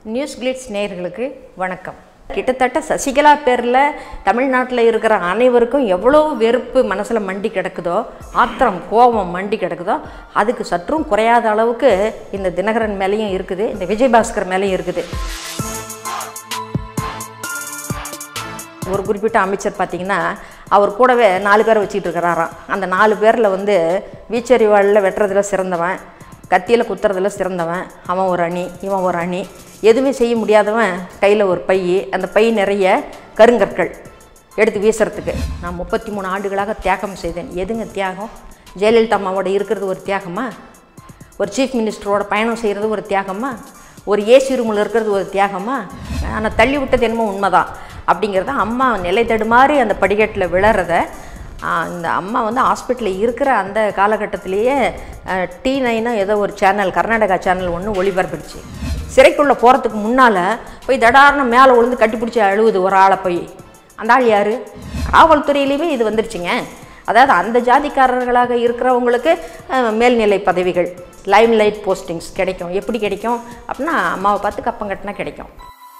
news glitz நேயர்களுக்கு வணக்கம் கிட்டத்தட்ட சசிகலா பேரில் தமிழ்நாட்டில் இருக்கிற அனைவருக்கும் எவ்வளோ வெறுப்பு மனசில் மண்டி கிடக்குதோ ஆத்திரம் கோபம் மண்டி கிடக்குதோ அதுக்கு சற்றும் குறையாத அளவுக்கு இந்த தினகரன் மேலேயும் இருக்குது இந்த விஜயபாஸ்கர் மேலேயும் இருக்குது ஒரு குறிப்பிட்ட அமைச்சர் பார்த்தீங்கன்னா அவர் கூடவே நாலு பேரை வச்சுக்கிட்டு இருக்கிறாராம் அந்த நாலு பேரில் வந்து வீச்சறிவாளில் வெட்டுறதுல சிறந்தவன் கத்தியில் குத்துறதுல சிறந்தவன் அவன் ஒரு அணி இவன் ஒரு அணி எதுவுமே செய்ய முடியாதவன் கையில் ஒரு பை அந்த பை நிறைய கருங்கற்கள் எடுத்து வீசுறதுக்கு நான் முப்பத்தி மூணு ஆண்டுகளாக தியாகம் செய்தேன் எதுங்க தியாகம் ஜெயலலிதா அம்மாவோட இருக்கிறது ஒரு தியாகமா ஒரு சீஃப் மினிஸ்டரோட பயணம் செய்கிறது ஒரு தியாகமா ஒரு ஏசி ரூமில் இருக்கிறது ஒரு தியாகமா ஆனால் தள்ளி விட்டது என்னமோ உண்மைதான் அப்படிங்கிறத அம்மா நிலை தடுமாறி அந்த படிக்கட்டில் விழறத ஆஹ், இந்த அம்மா வந்து ஹாஸ்பிட்டலில் இருக்கிற அந்த காலகட்டத்திலேயே டி நைனா ஏதோ ஒரு சேனல் கர்நாடகா சேனல் ஒன்று ஒளிபரப்பிடுச்சு சிறைக்குள்ளே போகிறதுக்கு முன்னால் போய் தடாரணம் மேலே விழுந்து கட்டிப்பிடிச்சி அழுவுது ஒரு ஆளை போய் அந்த ஆள் யார் காவல்துறையிலையுமே இது வந்துருச்சுங்க அதாவது அந்த ஜாதிக்காரர்களாக இருக்கிறவங்களுக்கு அஹ், மேல்நிலை பதவிகள் லைம் லைட் போஸ்டிங்ஸ் கிடைக்கும் எப்படி கிடைக்கும் அப்படின்னா அம்மாவை பார்த்து கப்பம் கட்டினா கிடைக்கும்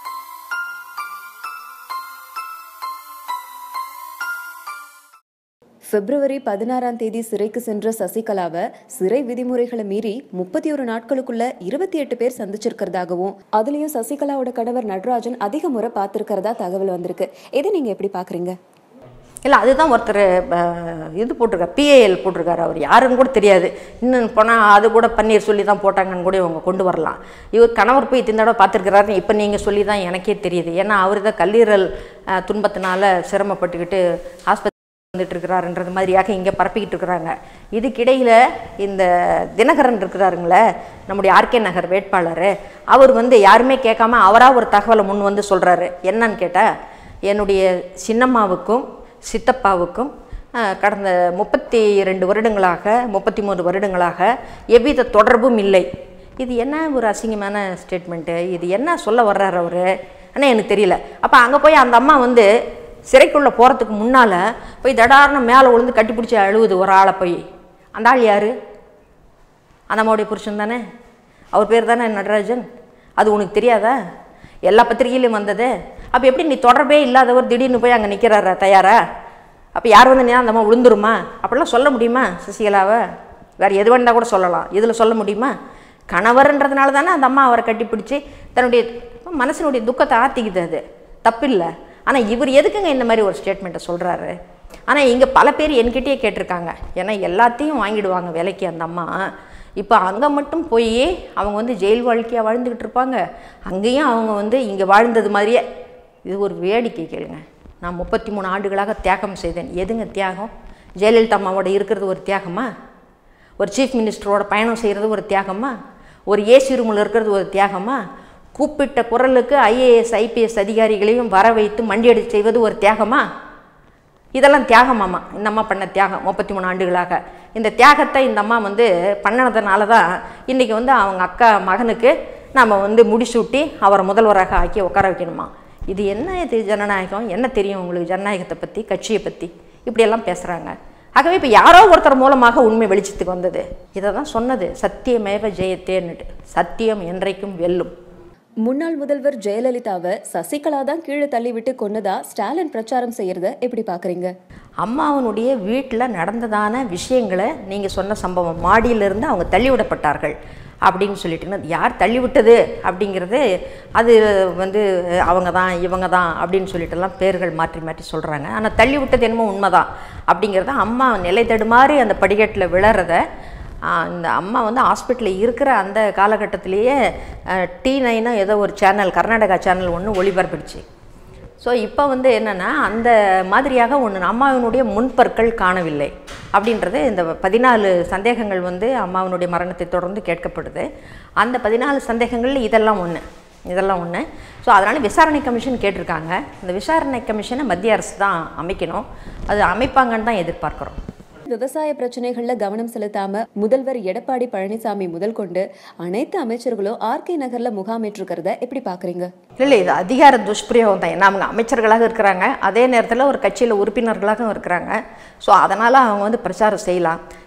பிப்ரவரி பதினாறாம் தேதி சிறைக்கு சென்ற சசிகலாவை சிறை விதிமுறைகளை மீறி முப்பத்தி ஒரு நாட்களுக்குள்ள இருபத்தி எட்டு பேர் சந்திச்சிருக்கிறதாகவும் அதுலயும் சசிகலாவோட கணவர் நடராஜன் அதிக முறை பார்த்திருக்கிறதா தகவல் வந்திருக்கு இதை நீங்க எப்படி பாக்குறீங்க இல்லை அதுதான் ஒருத்தர் அஹ், இது போட்டிருக்கார் பிஏஎல் போட்டிருக்காரு அவர் யாருன்னு கூட தெரியாது இன்னும் போனால் அது கூட பன்னீர் சொல்லி தான் போட்டாங்கன்னு கூட இவங்க கொண்டு வரலாம் இவர் கணவர் போய் இந்த தடவை பார்த்துருக்கிறாரு இப்போ நீங்கள் சொல்லி தான் எனக்கே தெரியுது ஏன்னா அவர் தான் கல்லீரல் அஹ், துன்பத்தினால சிரமப்பட்டுக்கிட்டு ஆஸ்பத்திரி வந்துட்டு இருக்கிறாருன்றது மாதிரியாக இங்கே பரப்பிக்கிட்டு இருக்கிறாங்க இதுக்கிடையில் இந்த தினகரன் இருக்கிறாருங்களே நம்முடைய ஆர்கே நகர் வேட்பாளர் அவர் வந்து யாருமே கேட்காம அவராக ஒரு தகவலை முன் வந்து சொல்கிறாரு என்னன்னு கேட்டால் என்னுடைய சின்னம்மாவுக்கும் சித்தப்பாவுக்கும் அஹ், கடந்த முப்பத்தி ரெண்டு வருடங்களாக முப்பத்தி மூணு வருடங்களாக எவ்வித தொடர்பும் இல்லை இது என்ன ஒரு அசிங்கமான ஸ்டேட்மெண்ட்டு இது என்ன சொல்ல வர்றாரு அவர் ஆனால் எனக்கு தெரியல அப்போ அங்கே போய் அந்த அம்மா வந்து சிறைக்குள்ளே போகிறதுக்கு முன்னால் போய் தடாரணம் மேலே விழுந்து கட்டிப்பிடிச்சி அழுவுது ஒரு ஆளை போய் அந்த ஆள் யார் அந்த அம்மாவுடைய புருஷன் தானே அவர் பேர் தானே நடராஜன் அது உனக்கு தெரியாதா எல்லா பத்திரிகையிலையும் வந்தது அப்போ எப்படி நீ தொடர்பே இல்லாதவர் திடீர்னு போய் அங்கே நிற்கிறாரா தயாரா அப்போ யார் வந்து நீ அந்த அம்மா விழுந்துருமா அப்படிலாம் சொல்ல முடியுமா சசிகலாவை வேறு எது வேணா கூட சொல்லலாம் இதில் சொல்ல முடியுமா கணவர்ன்றதுனால தானே அந்த அம்மா அவரை கட்டிப்பிடிச்சு தன்னுடைய மனசினுடைய துக்கத்தை ஆற்றிக்குது அது தப்பில்லை ஆனால் இவர் எதுக்குங்க இந்த மாதிரி ஒரு ஸ்டேட்மெண்ட்டை சொல்கிறாரு ஆனால் இங்கே பல பேர் என்கிட்டயே கேட்டிருக்காங்க ஏன்னா எல்லாத்தையும் வாங்கிடுவாங்க விலைக்கு அந்த அம்மா இப்போ அங்கே மட்டும் போய் அவங்க வந்து ஜெயில் வாழ்க்கையாக வாழ்ந்துக்கிட்டு இருப்பாங்க அங்கேயும் அவங்க வந்து இங்கே வாழ்ந்தது மாதிரியே இது ஒரு வேடிக்கை கேளுங்க நான் முப்பத்தி மூணு ஆண்டுகளாக தியாகம் செய்தேன் எதுங்க தியாகம் ஜெயலலிதா அம்மாவோட இருக்கிறது ஒரு தியாகமா ஒரு சீஃப் மினிஸ்டரோட பயணம் செய்கிறது ஒரு தியாகமா ஒரு ஏசி ரூமில் இருக்கிறது ஒரு தியாகமா கூப்பிட்ட குரலுக்கு ஐஏஎஸ் ஐபிஎஸ் அதிகாரிகளையும் வர வைத்து மண்டியடி செய்வது ஒரு தியாகமா இதெல்லாம் தியாகமாம்மா இந்த அம்மா பண்ண தியாகம் முப்பத்தி மூணு ஆண்டுகளாக இந்த தியாகத்தை இந்த அம்மா வந்து பண்ணனதுனால தான் இன்றைக்கி வந்து அவங்க அக்கா மகனுக்கு நம்ம வந்து முடிசூட்டி அவரை முதல்வராக ஆக்கி உட்கார வைக்கணுமா இது என்ன இது ஜனநாயகம் என்ன தெரியும் உங்களுக்கு ஜனநாயகத்தை பற்றி கட்சியை பற்றி இப்படியெல்லாம் பேசுகிறாங்க ஆகவே இப்போ யாரோ ஒருத்தர் மூலமாக உண்மை வெளிச்சத்துக்கு வந்தது இதை தான் சொன்னது சத்தியமேவ ஜெயத்தேன்னுட்டு சத்தியம் என்றைக்கும் வெல்லும் முன்னாள் முதல்வர் ஜெயலலிதாவை சசிகலா தான் கீழே தள்ளிவிட்டு கொன்னதா ஸ்டாலின் பிரச்சாரம் செய்யறத எப்படி பாக்குறீங்க அம்மாவனுடைய வீட்டில் நடந்ததான விஷயங்களை நீங்கள் சொன்ன சம்பவம் மாடியிலிருந்து அவங்க தள்ளிவிடப்பட்டார்கள் அப்படின்னு சொல்லிட்டுன்னு அது யார் தள்ளிவிட்டது அப்படிங்கிறது அது வந்து அவங்க தான் இவங்க தான் அப்படின்னு சொல்லிட்டுலாம் பேர்கள் மாற்றி மாற்றி சொல்கிறாங்க ஆனால் தள்ளிவிட்டது என்னமோ உண்மைதான் அப்படிங்கிறத அம்மா நிலை தடுமாறி அந்த படிக்கட்டில் விழறத ஆஹ், இந்த அம்மா வந்து ஹாஸ்பிட்டலில் இருக்கிற அந்த காலகட்டத்திலேயே டி நைனா ஏதோ ஒரு சேனல் கர்நாடகா சேனல் ஒன்று ஒளிபரப்பிடுச்சு ஸோ இப்போ வந்து என்னென்னா அந்த மாதிரியாக ஒன்று அம்மாவினுடைய முன்பற்கள் காணவில்லை அப்படின்றது இந்த பதினாலு சந்தேகங்கள் வந்து அம்மாவினுடைய மரணத்தை தொடர்ந்து கேட்கப்படுது அந்த பதினாலு சந்தேகங்கள் இதெல்லாம் ஒன்று இதெல்லாம் ஒன்று ஸோ அதனால் விசாரணை கமிஷன் கேட்டிருக்காங்க இந்த விசாரணை கமிஷனை மத்திய அரசு தான் அமைக்கணும் அது அமைப்பாங்கன்னு தான் எதிர்பார்க்குறோம் விவசாய பிரச்சனைகள்ல கவனம் செலுத்தாம முதல்வர் எடப்பாடி பழனிசாமி முதல் கொண்டு அனைத்து அமைச்சர்களும் ஆர்கே நகர்ல முகாமிட்டிருக்கிறத எப்படி பாக்குறீங்க இல்லை இது அதிகார துஷ்பிரயோகம் தான் ஏன்னா அவங்க அமைச்சர்களாக இருக்கிறாங்க அதே நேரத்தில் ஒரு கட்சியில் உறுப்பினர்களாகவும் இருக்கிறாங்க ஸோ அதனால் அவங்க வந்து பிரச்சாரம் செய்யலாம்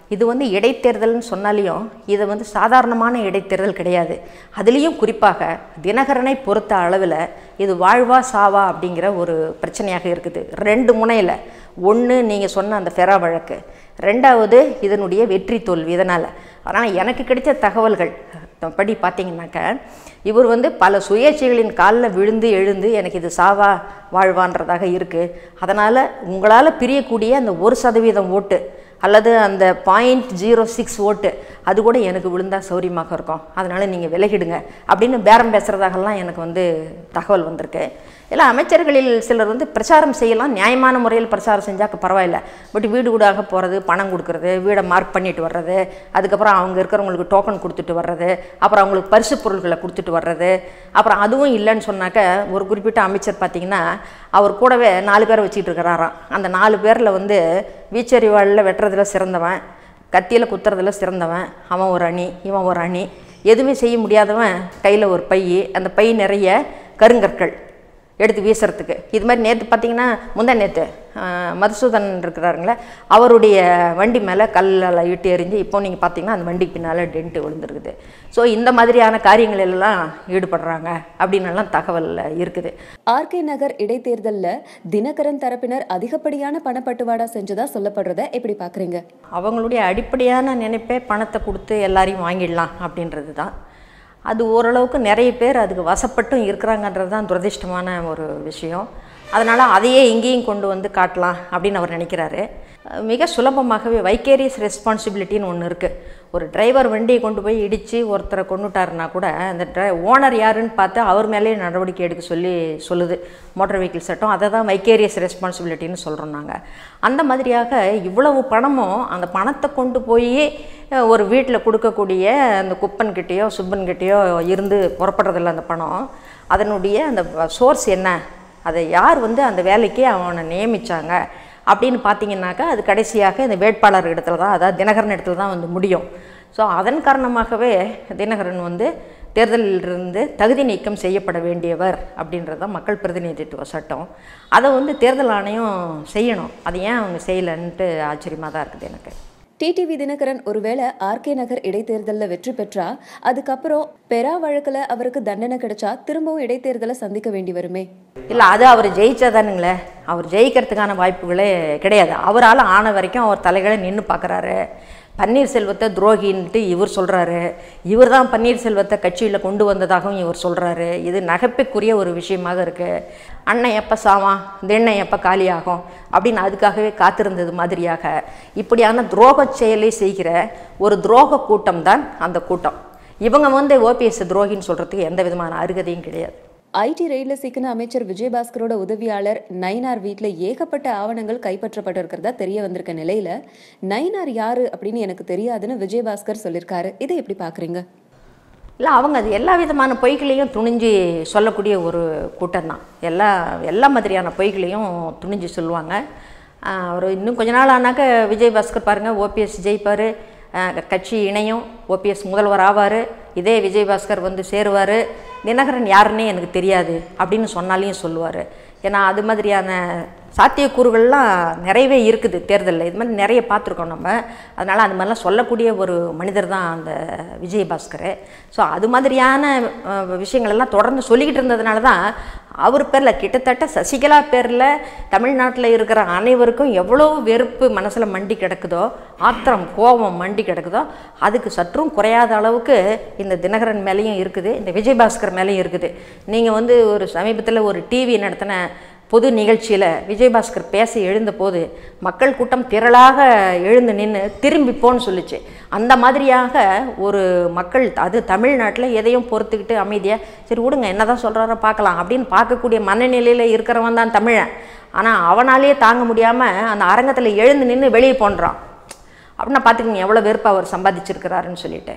இது வந்து இடைத்தேர்தல்னு சொன்னாலையும் இது வந்து சாதாரணமான இடைத்தேர்தல் கிடையாது அதுலேயும் குறிப்பாக தினகரனை பொறுத்த அளவில் இது வாழ்வா சாவா அப்படிங்கிற ஒரு பிரச்சனையாக இருக்குது ரெண்டு முனையில் ஒன்று நீங்கள் சொன்ன அந்த ஃபெரா வழக்கு ரெண்டாவது இதனுடைய வெற்றி தோல்வி இதனால் அதனால் எனக்கு கிடைத்த தகவல்கள் படி பார்த்தீங்கன்னாக்க இவர் வந்து பல சுயேட்சைகளின் காலில் விழுந்து எழுந்து எனக்கு இது சாவா வாழ்வான்றதாக இருக்குது அதனால் உங்களால் பிரியக்கூடிய அந்த ஒரு சதவீதம் ஓட்டு அல்லது அந்த பாயிண்ட் ஜீரோ சிக்ஸ் ஓட்டு அது கூட எனக்கு விழுந்தால் சௌரியமாக இருக்கும் அதனால் நீங்கள் விலகிடுங்க அப்படின்னு பேரம் பேசுகிறதாகலாம் எனக்கு வந்து தகவல் வந்திருக்கு இல்லை அமைச்சர்களில் சிலர் வந்து பிரச்சாரம் செய்யலாம் நியாயமான முறையில் பிரச்சாரம் செஞ்சாக்க பரவாயில்ல பட் வீடு வீடாக போகிறது பணம் கொடுக்கறது வீடை மார்க் பண்ணிட்டு வர்றது அதுக்கப்புறம் அவங்க இருக்கிறவங்களுக்கு டோக்கன் கொடுத்துட்டு வர்றது அப்புறம் அவங்களுக்கு பரிசு பொருள்களை கொடுத்துட்டு வர்றது அப்புறம் அதுவும் இல்லைன்னு சொன்னாக்க ஒரு குறிப்பிட்ட அமைச்சர் பார்த்திங்கன்னா அவர் கூடவே நாலு பேரை வச்சுட்டு இருக்கிறாராம் அந்த நாலு பேரில் வந்து வீச்சறிவாளில் வெட்டுறதுல சிறந்தவன் கத்தியில் குத்துறதுல சிறந்தவன் அவன் ஒரு அணி இவன் ஒரு அணி எதுவுமே செய்ய முடியாதவன் கையில் ஒரு பை அந்த பை நிறைய கருங்கற்கள் எடுத்து வீசுறதுக்கு இது மாதிரி நேற்று பார்த்தீங்கன்னா முந்தா நேற்று மதுசூதன் இருக்கிறாருங்களே அவருடைய வண்டி மேலே கல்லால் இட்டு எறிஞ்சு இப்போ நீங்கள் பார்த்தீங்கன்னா அந்த வண்டிக்கு பின்னால் டென்ட்டு விழுந்துருக்குது ஸோ இந்த மாதிரியான காரியங்கள் எல்லாம் ஈடுபடுறாங்க அப்படின்னு எல்லாம் தகவல் இருக்குது ஆர்கே நகர் இடைத்தேர்தல்ல தினகரன் தரப்பினர் அதிகப்படியான பணப்பட்டுவாடா செஞ்சதா சொல்லப்படுறத எப்படி பாக்குறீங்க அவங்களுடைய அடிப்படையான நினைப்பே பணத்தை கொடுத்து எல்லாரையும் வாங்கிடலாம் அப்படின்றது தான் அது ஓரளவுக்கு நிறைய பேர் அதுக்கு வசப்பட்டும் இருக்கிறாங்கன்றது தான் துரதிர்ஷ்டமான ஒரு விஷயம் அதனால் அதையே இங்கேயும் கொண்டு வந்து காட்டலாம் அப்படின்னு அவர் நினைக்கிறாரு அஹ் மிக சுலபமாகவே வைக்கேரியஸ் ரெஸ்பான்சிபிலிட்டின்னு ஒன்று இருக்குது ஒரு டிரைவர் வண்டியை கொண்டு போய் இடித்து ஒருத்தரை கொண்டுட்டாருன்னா கூட அந்த ட்ரை ஓனர் யாருன்னு பார்த்து அவர் மேலேயே நடவடிக்கை எடுக்க சொல்லி சொல்லுது மோட்டார் வெஹிக்கிள் சட்டம் அதை தான் வைக்கேரியஸ் ரெஸ்பான்சிபிலிட்டின்னு சொல்கிறோம் நாங்கள் அந்த மாதிரியாக இவ்வளவு பணமும் அந்த பணத்தை கொண்டு போய் அஹ், ஒரு வீட்டில் கொடுக்கக்கூடிய அந்த குப்பன்கிட்டேயோ சுப்பன்கிட்டேயோ இருந்து புறப்படுறதில்ல அந்த பணம் அதனுடைய அந்த சோர்ஸ் என்ன அதை யார் வந்து அந்த வேலைக்கு அவனை நியமித்தாங்க அப்படின்னு பார்த்தீங்கன்னாக்கா அது கடைசியாக இந்த வேட்பாளர் இடத்துல தான் அதாவது தினகரன் இடத்துல தான் வந்து முடியும் ஸோ அதன் காரணமாகவே தினகரன் வந்து தேர்தலிலிருந்து தகுதி நீக்கம் செய்யப்பட வேண்டியவர் அப்படின்றது தான் மக்கள் பிரதிநிதித்துவ சட்டம் அதை வந்து தேர்தல் ஆணையம் செய்யணும் அது ஏன் அவங்க செய்யலைன்ட்டு ஆச்சரியமாக தான் இருக்குது எனக்கு டிடிவி தினகரன் ஒருவேளை ஆர்கே நகர் இடைத்தேர்தல்ல வெற்றி பெற்றா அதுக்கப்புறம் பெரா வழக்குல அவருக்கு தண்டனை கிடைச்சா திரும்பவும் இடைத்தேர்தலை சந்திக்க வேண்டி வருமே இல்லை அது அவர் ஜெயிச்சாதானுங்களே அவர் ஜெயிக்கிறதுக்கான வாய்ப்புகளே கிடையாது அவரால் ஆன வரைக்கும் அவர் தலைகளை நின்று பார்க்குறாரு பன்னீர்செல்வத்தை துரோகின்ட்டு இவர் சொல்கிறாரு இவர் தான் பன்னீர்செல்வத்தை கட்சியில் கொண்டு வந்ததாகவும் இவர் சொல்கிறாரு இது நகைப்புக்குரிய ஒரு விஷயமாக இருக்குது அண்ணன் எப்போ சாவான் திண்ணை எப்போ காலியாகும் அப்படின்னு அதுக்காகவே காத்திருந்தது மாதிரியாக இப்படியான துரோக செயலை செய்கிற ஒரு துரோக கூட்டம் தான் அந்த கூட்டம் இவங்க வந்து ஓபிஎஸ் துரோகின்னு சொல்கிறதுக்கு எந்த விதமான அருகதையும் கிடையாது ஐடி ரெய்ட்ல சிக்கின அமைச்சர் விஜயபாஸ்கரோட உதவியாளர் நயினார் வீட்ல ஏகப்பட்ட ஆவணங்கள் கைப்பற்றப்பட்டிருக்கிறதா தெரிய வந்திருக்க நிலையில நயினார் யாரு அப்படின்னு எனக்கு தெரியாதுன்னு விஜயபாஸ்கர் சொல்லியிருக்காரு இதை எப்படி பாக்குறீங்க இல்லை அவங்க அது எல்லா விதமான பொய்களையும் துணிஞ்சு சொல்லக்கூடிய ஒரு கூட்டம் தான் எல்லா எல்லா மாதிரியான பொய்களையும் துணிஞ்சு சொல்லுவாங்க ஆஹ் ஒரு இன்னும் கொஞ்ச நாள் ஆனாக்க விஜய் பாஸ்கர் பாருங்கள் ஓபிஎஸ் ஜெயிப்பார் கட்சி இணையும் ஓபிஎஸ் முதல்வர் ஆவார் இதே விஜய் பாஸ்கர் வந்து சேருவார் தினகரன் யாருன்னே எனக்கு தெரியாது அப்படின்னு சொன்னாலையும் சொல்லுவார் ஏன்னா அது மாதிரியான சாத்தியக்கூறுகள்லாம் நிறையவே இருக்குது தேர்தலில் இது மாதிரி நிறைய பார்த்துருக்கோம் நம்ம அதனால் அது மாதிரிலாம் சொல்லக்கூடிய ஒரு மனிதர் தான் அந்த விஜயபாஸ்கர் ஸோ அது மாதிரியான அஹ், விஷயங்கள் எல்லாம் தொடர்ந்து சொல்லிக்கிட்டு இருந்ததுனால தான் அவர் பேரில் கிட்டத்தட்ட சசிகலா பேரில் தமிழ்நாட்டில் இருக்கிற அனைவருக்கும் எவ்வளோ வெறுப்பு மனசில் மண்டி கிடக்குதோ ஆத்திரம் கோபம் மண்டி கிடக்குதோ அதுக்கு சற்றும் குறையாத அளவுக்கு இந்த தினகரன் மேலேயும் இருக்குது இந்த விஜயபாஸ்கர் மேலேயும் இருக்குது நீங்கள் வந்து ஒரு சமீபத்தில் ஒரு டிவி நடத்தின பொது நிகழ்ச்சியில் விஜயபாஸ்கர் பேச எழுந்தபோது மக்கள் கூட்டம் திரளாக எழுந்து நின்று திரும்பி போன்னு சொல்லுச்சு அந்த மாதிரியாக ஒரு மக்கள் அது தமிழ்நாட்டில் எதையும் பொறுத்துக்கிட்டு அமைதியாக சரி விடுங்க என்ன தான் சொல்கிறாரோ பார்க்கலாம் அப்படின்னு பார்க்கக்கூடிய மனநிலையில் இருக்கிறவன் தான் தமிழன் ஆனால் அவனாலேயே தாங்க முடியாமல் அந்த அரங்கத்தில் எழுந்து நின்று வெளியே போன்றான் அப்படின்னா பார்த்துக்கங்க எவ்வளோ வெறுப்பு அவர் சம்பாதிச்சிருக்கிறாருன்னு சொல்லிட்டு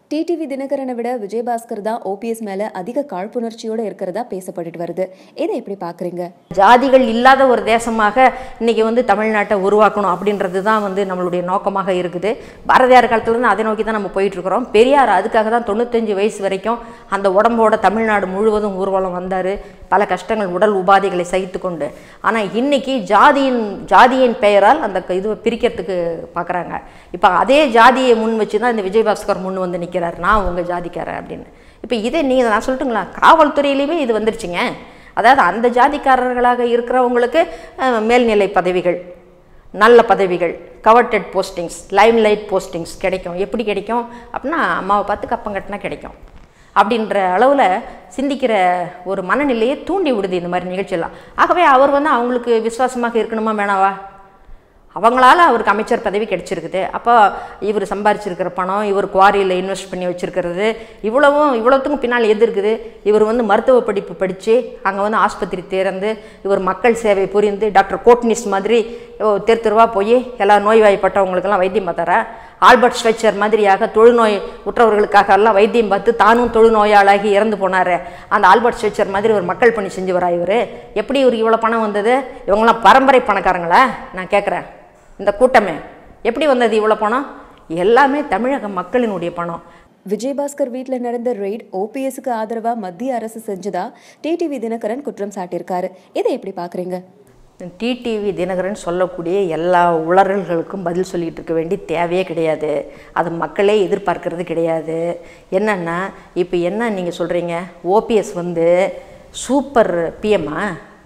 டிடிவி தினகரனை விட விஜயபாஸ்கர் தான் ஓபிஎஸ் மேல அதிக காழ்ப்புணர்ச்சியோட இருக்கிறதா பேசப்பட்டுட்டு வருது இதை எப்படி பாக்குறீங்க ஜாதிகள் இல்லாத ஒரு தேசமாக இன்னைக்கு வந்து தமிழ்நாட்டை உருவாக்கணும் அப்படின்றது தான் வந்து நம்மளுடைய நோக்கமாக இருக்குது பாரதியார் காலத்துலேருந்து அதை நோக்கி தான் நம்ம போயிட்டு இருக்கிறோம் பெரியார் அதுக்காக தான் தொண்ணூத்தஞ்சு வயசு வரைக்கும் அந்த உடம்போட தமிழ்நாடு முழுவதும் ஊர்வலம் வந்தார் பல கஷ்டங்கள் உடல் உபாதைகளை சகித்து கொண்டு ஆனால் இன்னைக்கு ஜாதியின் ஜாதியின் பெயரால் அந்த க- இதுவை பிரிக்கிறதுக்கு பார்க்குறாங்க இப்போ அதே ஜாதியை முன் வச்சு தான் இந்த விஜயபாஸ்கர் முன் வந்து நிற்கிறார் நான் உங்கள் ஜாதிக்காரன் அப்படின்னு இப்போ இதே நீங்கள் நான் சொல்லட்டுங்களா காவல்துறையிலையுமே இது வந்துருச்சுங்க அதாவது அந்த ஜாதிக்காரர்களாக இருக்கிறவங்களுக்கு அஹ், மேல்நிலை பதவிகள் நல்ல பதவிகள் கவர்டட் போஸ்டிங்ஸ் லைம் லைட் போஸ்டிங்ஸ் கிடைக்கும் எப்படி கிடைக்கும் அப்படின்னா அம்மாவை பார்த்து கப்பம் கட்டினா கிடைக்கும் அப்படின்ற அளவில் சிந்திக்கிற ஒரு மனநிலையை தூண்டி விடுது இந்த மாதிரி நிகழ்ச்சியெல்லாம் ஆகவே அவர் வந்து அவங்களுக்கு விசுவாசமாக இருக்கணுமா வேணாவா அவங்களால அவருக்கு அமைச்சர் பதவி கிடைச்சிருக்குது அப்போ இவர் சம்பாரிச்சிருக்கிற பணம் இவர் குவாரியில் இன்வெஸ்ட் பண்ணி வச்சிருக்கிறது இவ்வளவும் இவ்வளோத்துக்கும் பின்னால் எது இருக்குது இவர் வந்து மருத்துவ படிப்பு படித்து அங்கே வந்து ஆஸ்பத்திரி திறந்து இவர் மக்கள் சேவை புரிந்து டாக்டர் கோட்னிஸ் மாதிரி ஓ, தெரு தெருவா போய் எல்லா நோய்வாய்ப்பட்டவங்களுக்கெல்லாம் வைத்தியம் பார்த்தாரா ஆல்பர்ட் ஸ்வெச்சர் மாதிரியாக தொழுநோய் உற்றவர்களுக்காக எல்லாம் வைத்தியம் பார்த்து தானும் தொழுநோயாளாகி இறந்து போனார் அந்த ஆல்பர்ட் ஸ்வெச்சர் மாதிரி ஒரு மக்கள் பணி செஞ்சவரா இவர் எப்படி இவருக்கு இவ்வளோ பணம் வந்தது இவங்களாம் பரம்பரை பணக்காரங்களா நான் கேட்குறேன் இந்த கூட்டமே எப்படி வந்தது இவ்வளோ பணம் எல்லாமே தமிழக மக்களினுடைய பணம் விஜயபாஸ்கர் வீட்ல நடந்த ரெய்ட் ஓபிஎஸ்க்கு ஆதரவா மத்திய அரசு செஞ்சதா டிடிவி தினகரன் குற்றம் சாட்டியிருக்காரு இதை எப்படி பாக்குறீங்க டிடிவி தினகரன் சொல்லக்கூடிய எல்லா உளறல்களுக்கும் பதில் சொல்லிட்டு இருக்க வேண்டிய தேவையே கிடையாது அது மக்களே எதிர்பார்க்கறது கிடையாது என்னென்னா இப்போ என்ன நீங்கள் சொல்கிறீங்க ஓபிஎஸ் வந்து சூப்பர் பிஎம்மா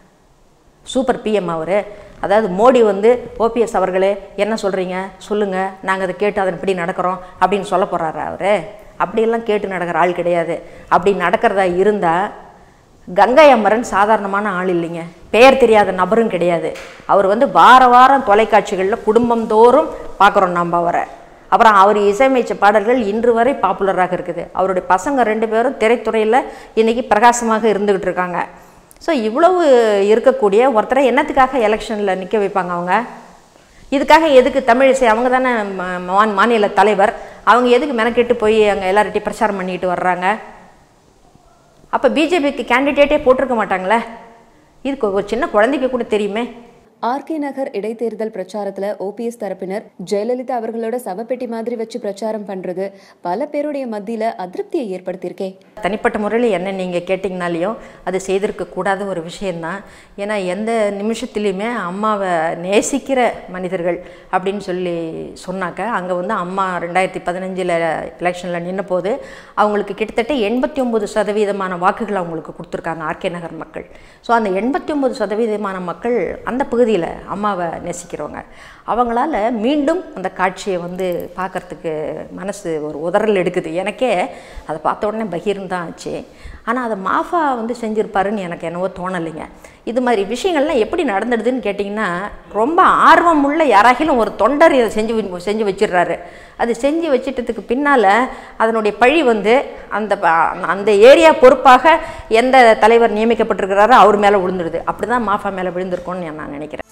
சூப்பர் பிஎம் அவர் அதாவது மோடி வந்து ஓபிஎஸ் அவர்களே என்ன சொல்கிறீங்க சொல்லுங்கள் நாங்கள் அதை கேட்டு அதன்படி நடக்கிறோம் அப்படின்னு சொல்ல போகிறாரா அவர் அப்படியெல்லாம் கேட்டு நடக்கிற ஆள் கிடையாது அப்படி நடக்கிறதா இருந்தால் கங்கை அமரன் சாதாரணமான ஆள் இல்லைங்க பெயர் தெரியாத நபரும் கிடையாது அவர் வந்து வார வாரம் தொலைக்காட்சிகளில் குடும்பந்தோறும் பார்க்குறோம் நம்ம அவரை அப்புறம் அவர் இசையமைச்ச பாடல்கள் இன்று வரை பாப்புலராக இருக்குது அவருடைய பசங்க ரெண்டு பேரும் திரைத்துறையில் இன்றைக்கி பிரகாசமாக இருந்துக்கிட்டு இருக்காங்க ஸோ இவ்வளவு இருக்கக்கூடிய ஒருத்தரை என்னத்துக்காக எலெக்ஷனில் நிற்க வைப்பாங்க அவங்க இதுக்காக எதுக்கு தமிழிசை அவங்க தானே ம- மா- மாநில தலைவர் அவங்க எதுக்கு மெனக்கெட்டு போய் அங்கே எல்லார்ட்டையும் பிரச்சாரம் பண்ணிட்டு வர்றாங்க அப்போ பிஜேபிக்கு கேண்டிடேட்டே போட்டிருக்க மாட்டாங்களே இதுக்கு ஒரு சின்ன குழந்தைக்கு கூட தெரியுமே ஆர்கே நகர் இடைத்தேர்தல் பிரச்சாரத்துல ஓபிஎஸ் தரப்பினர் ஜெயலலிதா அவர்களோட சவப்பெட்டி மாதிரி வச்சு பிரச்சாரம் பண்றது பல பேருடைய மத்தியில அதிருப்தியை ஏற்படுத்தியிருக்கே தனிப்பட்ட முறையில் என்ன நீங்கள் கேட்டிங்கனாலையும் அது செய்திருக்க கூடாத ஒரு விஷயந்தான் ஏன்னா எந்த நிமிஷத்துலையுமே அம்மாவை நேசிக்கிற மனிதர்கள் அப்படின்னு சொல்லி சொன்னாக்க அங்கே வந்து அம்மா ரெண்டாயிரத்தி பதினஞ்சில் எலெக்ஷனில் நின்ன போது அவங்களுக்கு கிட்டத்தட்ட எண்பத்தி ஒம்பது சதவீதமான வாக்குகள் அவங்களுக்கு கொடுத்துருக்காங்க ஆர்கே நகர் மக்கள் ஸோ அந்த எண்பத்தி ஒம்பது சதவீதமான மக்கள் அந்த பகுதியில் அம்மாவை நேசிக்கிறவங்க அவங்களால மீண்டும் அந்த காட்சியை வந்து பார்க்கறதுக்கு மனசு ஒரு உதறல் எடுக்குது எனக்கே அதை பார்த்த உடனே பகீர்னு தான் ஆச்சு ஆனால் அதை மாஃபா வந்து செஞ்சுருப்பாருன்னு எனக்கு என்னவோ தோணலைங்க இது மாதிரி விஷயங்கள்லாம் எப்படி நடந்துடுதுன்னு கேட்டிங்கன்னா ரொம்ப ஆர்வம் உள்ள யாராகிலும் ஒரு தொண்டர் இதை செஞ்சு வி- செஞ்சு வச்சிடுறாரு அது செஞ்சு வச்சிட்டதுக்கு பின்னால் அதனுடைய பழி வந்து அந்த ப- அந்த ஏரியா பொறுப்பாக எந்த தலைவர் நியமிக்கப்பட்டிருக்கிறாரோ அவர் மேலே விழுந்துடுது அப்படி தான் மாஃபா மேலே விழுந்திருக்கும்னு நான் நினைக்கிறேன்